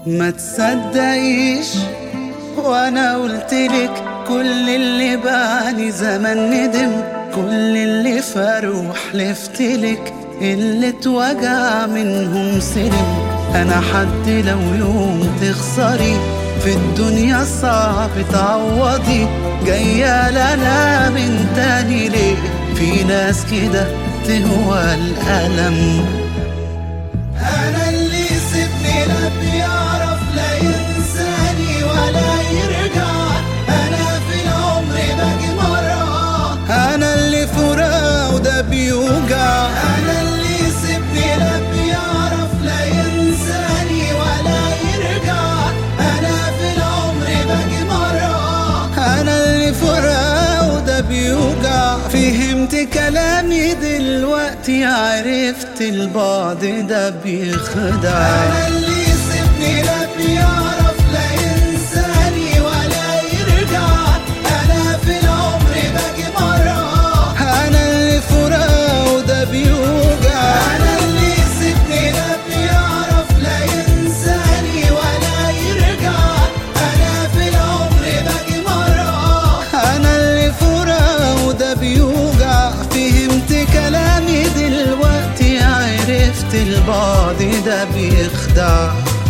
ما تصدقيش وانا قلتلك كل اللي بعني زمان ندم كل اللي فاروا حلفتلك اللي اتوجع منهم سلم انا حد لو يوم تخسري في الدنيا صعب تعوضي جاية لنا من تاني ليه في ناس كده تهوى الألم أنا اللي سبني لا بيعرف لا ينساني ولا يرجع أنا في العمر باجي مرة أنا اللي فراق وده بيوجع أنا اللي سبني لا بيعرف لا ينساني ولا يرجع أنا في العمر باجي مرة أنا اللي فراق وده بيوجع فهمت كلامي دلوقتي عرفت البعد ده بيخدع أنا اللي سبني لا بيعرف لا ينساني ولا يرجع أنا في العمر باجي مرة أنا اللي فراق وده بيوجع أنا اللي سبني لا بيعرف لا ينساني ولا يرجع أنا في العمر باجي مرة أنا اللي فراق وده بيوجع فهمت كلامي دلوقتي عرفت البعد ده بيخدع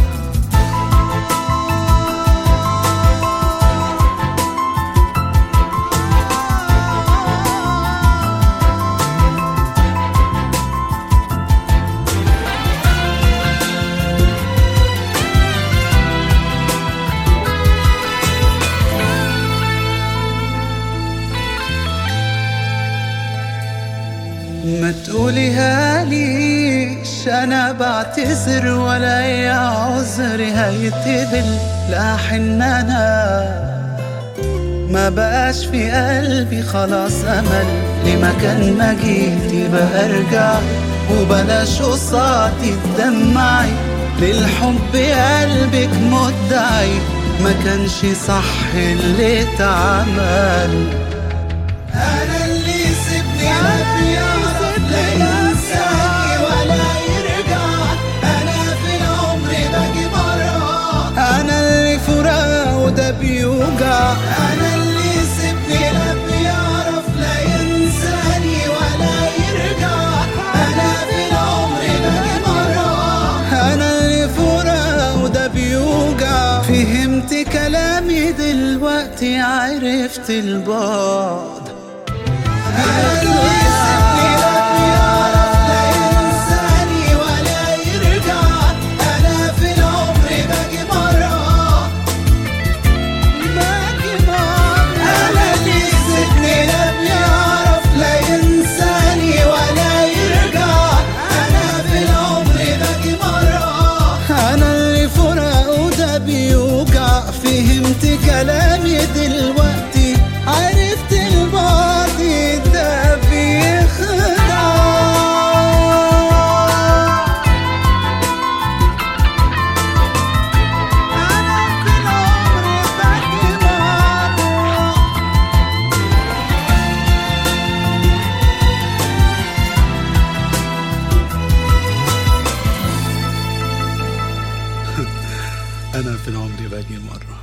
ما تقوليها ليش انا بعتذر ولا يا عذري هيتقبل لا حن انا ما بقاش في قلبي خلاص امل لمكان ما جيتي بقى ارجع وبلاش قصادي تدمعي للحب قلبك مدعي ما كانش صح اللي اتعمل انا اللي سبني لا بيعرف لا ينساني ولا يرجع انا في العمر باجي مرة انا اللي فراق وده بيوجع انا اللي سبني لا بيعرف لا ينساني ولا يرجع انا في العمر باجي مرة انا اللي فراق وده بيوجع فهمت كلامي دلوقتي عرفت البعد أنا اللي سبني لا بيعرف لا ينساني ولا يرجع أنا في العمر باجي مرة باجي مرة أنا اللي سبني لا بيعرف لا ينساني ولا يرجع أنا في العمر باجي مرة أنا اللي فراق وده بيوجع فهمت كلامي دلوقتي عرفت الماضي ده بيخدع أنا في العمر باجي مرة أنا في العمر باجي مرة